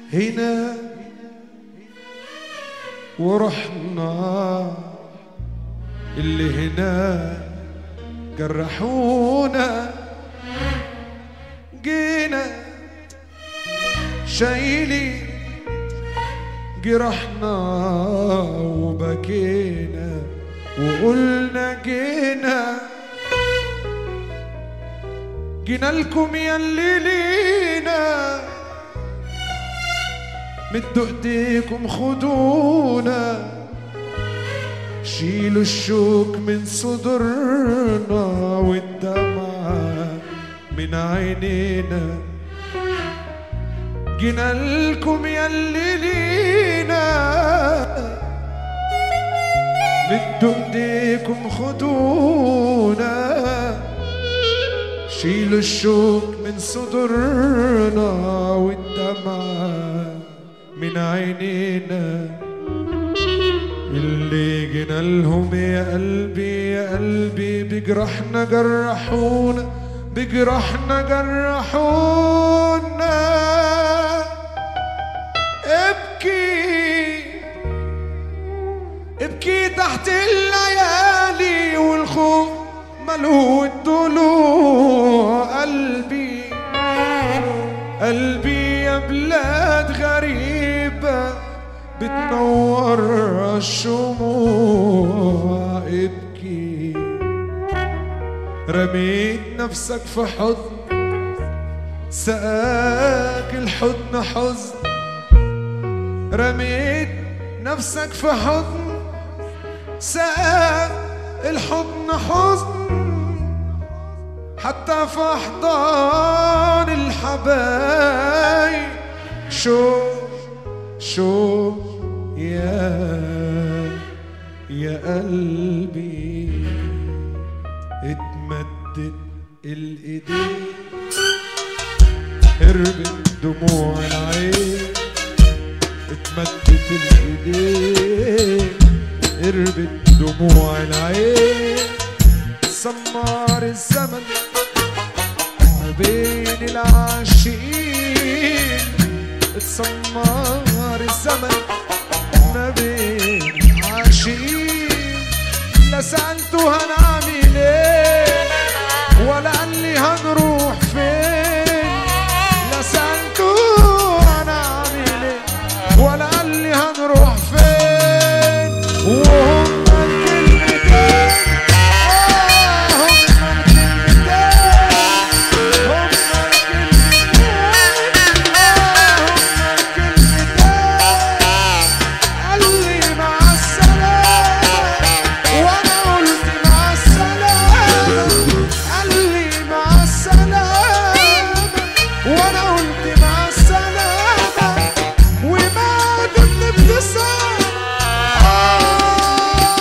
هنا ورحنا اللي هنا جرحونا جينا شايلين جرحنا وبكينا وقلنا جينا جينا لكم ياللي لينا مدوا ايديكم خدونا شيلوا الشوك من صدرنا والدمعة من عينينا جينا لكم ياللي لينا مدوا ايديكم خدونا شيلوا الشوك من صدرنا والدمعة من عينينا اللي جينا لهم يا قلبي يا قلبي بجرحنا جرحونا بجرحنا جرحونا ابكي ابكي تحت الليالي والخوف ملو الضلوع قلبي قلبي يا بلاد غريبة بتنور الشموع ابكي رميت نفسك في حضن سقاك الحضن حزن رميت نفسك في حضن سقاك الحضن حزن حتى في احضان الحبايب شوف شوف يا يا قلبي اتمدد الايدين هربت دموع العين اتمدت الايدين هربت دموع العين سمار الزمن بين العاشقين اتسمر الزمن ما بين عاشقين لا سألته هنعمل ايه ولا قال لي هنروح فين لا سألته هنعمل ايه ولا قال لي هنروح فين وهم الكلمتين آه هم الكلمتين هم الكلمتين آه هم الكلمتين قال لي مع السلامة وأنا قلت مع السلامة قال لي مع السلامة وأنا قلت مع السلامة ومات الابتسامة آه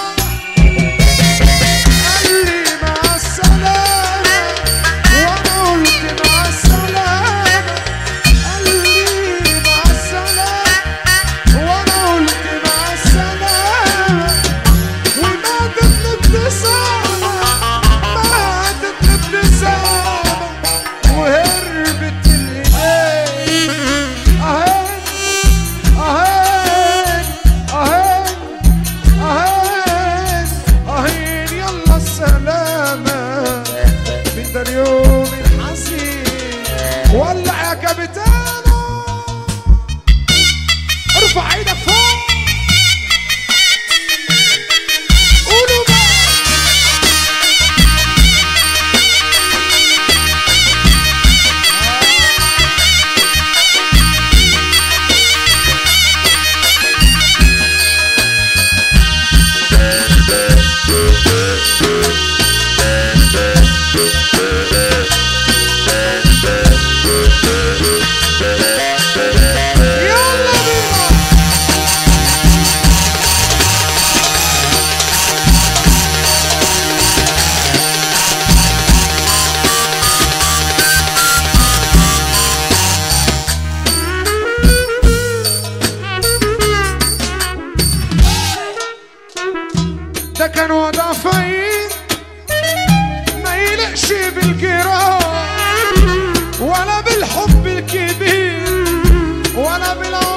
قال لي مع السلامة وأنا قلت مع السلامة قال لي مع السلامة وانا قلت مع السلامة وماتت الابتسامة ماتت الابتسامة وهربت الايدين اهين اهين اهين اهين اهين يلا السلامة من ده اليوم الحزين ولع يا كابتنو ارفع ايدك فوق قولوا بقى يلا بينا ده كان وضع فايت ما يلقش بالجيران ولا بالحب الكبير ولا بالعمر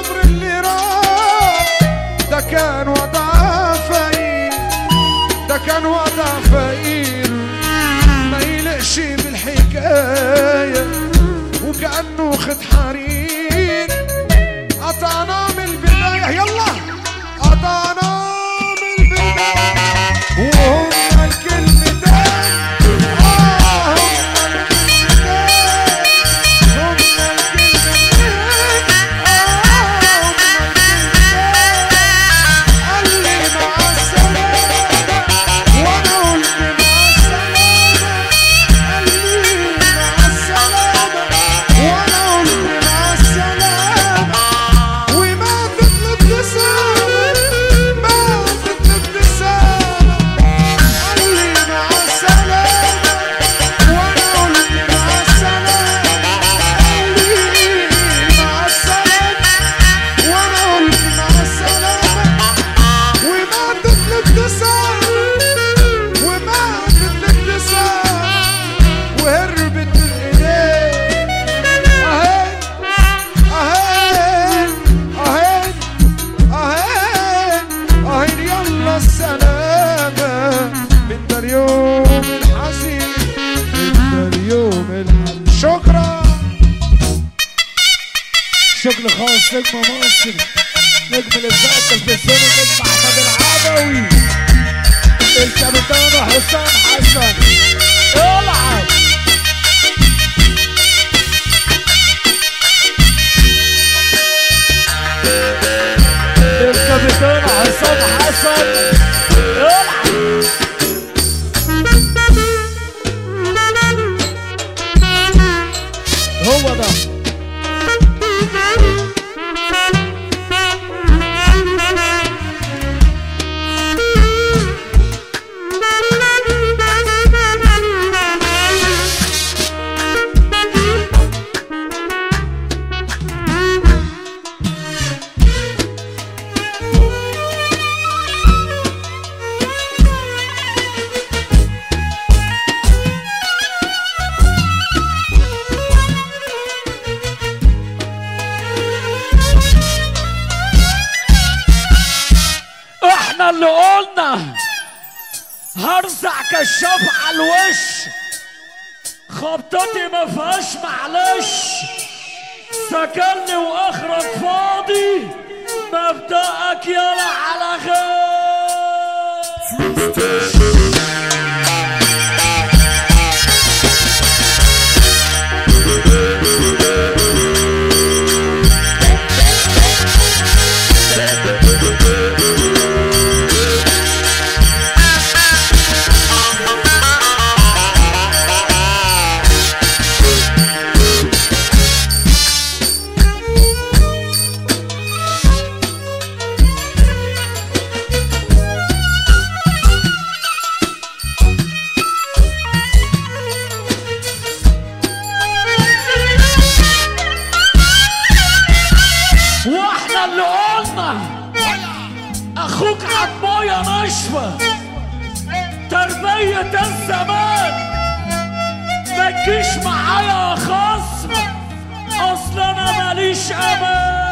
البداية وكأنه خد حرير قطعنا من البداية يلا قطعنا من البداية وهم الكلمتين آه هم الكلمتين هم الكلمتين آه هم الكلمتين قال لي مع السلامة وأنا قلت مع السلامة قال لي مع السلامة وأنا قلت مع السلامة وماتت الابتسامة ماتت الابتسامة قال لي مع السلامة وأنا قلت مع السلامة قال لي مع السلامة وأنا قلت مع السلامة وماتت الابتسامة وماتت الابتسامة وهربت الايدين اهين اهين اهين اهين اهين يلا السلامة من ده اليوم الحزين من ده اليوم الحزين شكرا شكل خاص نجم مصر نجم الإذاعة التلفزيوني نجم أحمد العدوي الكابتن حسام حسن العب الكابتن حسام حسن العب هو ده احنا اللي قلنا هرزع كشاف على الوش خبطتي ما فيهاش معلش سكني واخرك فاضي مبدأك يلا على خير واحنا اللي قلنا اخوك عالمية ناشفة تربية الزمان ما تجيش معايا خصم اصل انا ماليش امان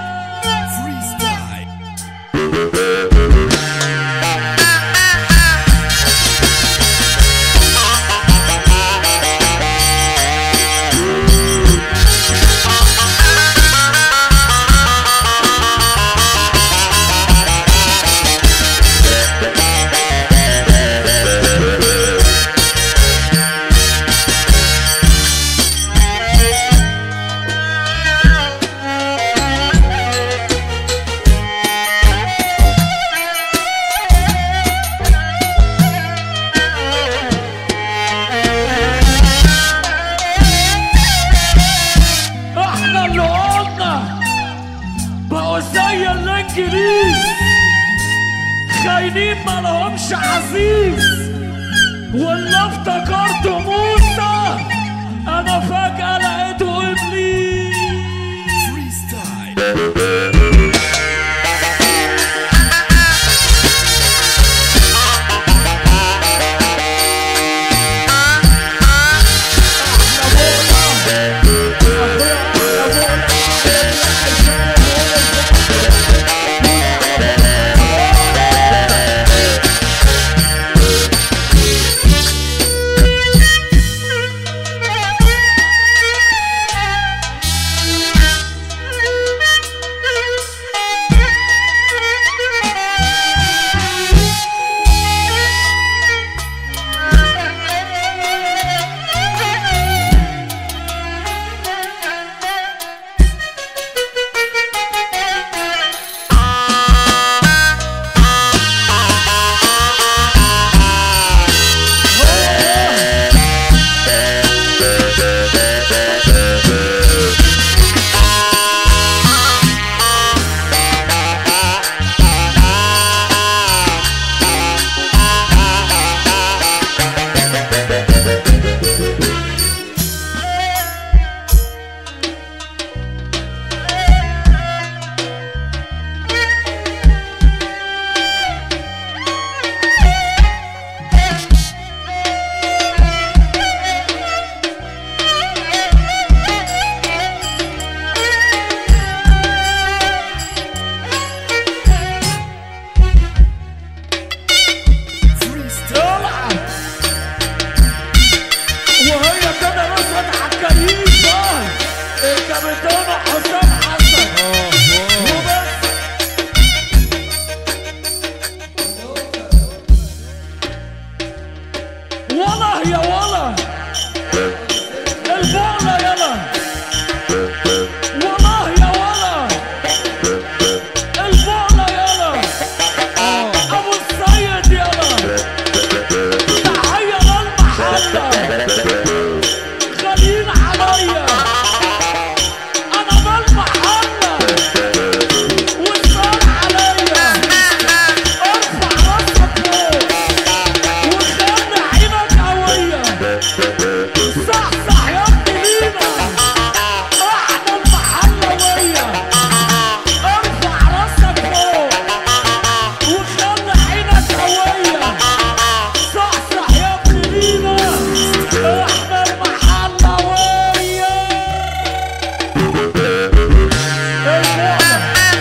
احنا اللي قلنا بقوا زي الانجليز خاينين ما لهمش عزيز واللي افتكرته موسى انا فجأة لقيته ابليس غاليين عليا انا بالمحلة والنار عليا ارفع راسك فوق وخلي عينك قوية صحصح يا ابني لينا احنا المحلوية ارفع راسك فوق وخلي عينك قوية صحصح يا ابني لينا احنا المحلوية المعلم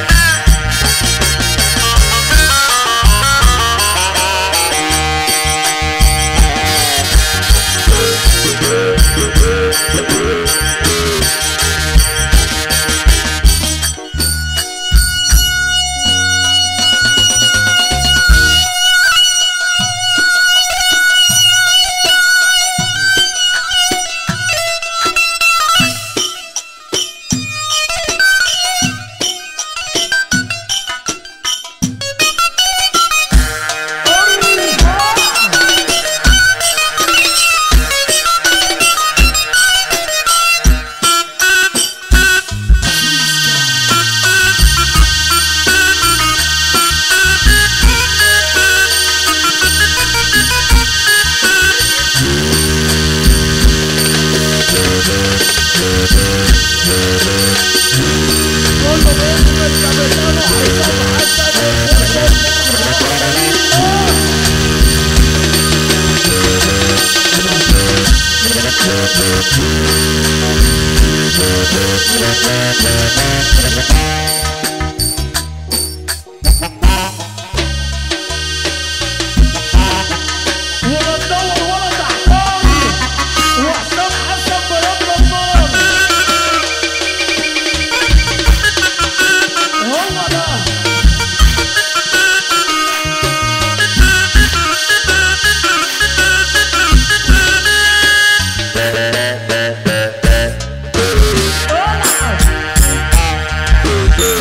كله باسم الكابتن وحسام حسن ولا تدور ولا تحتاري وحسام حسن برب النار هو ده العب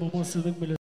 مصر نجم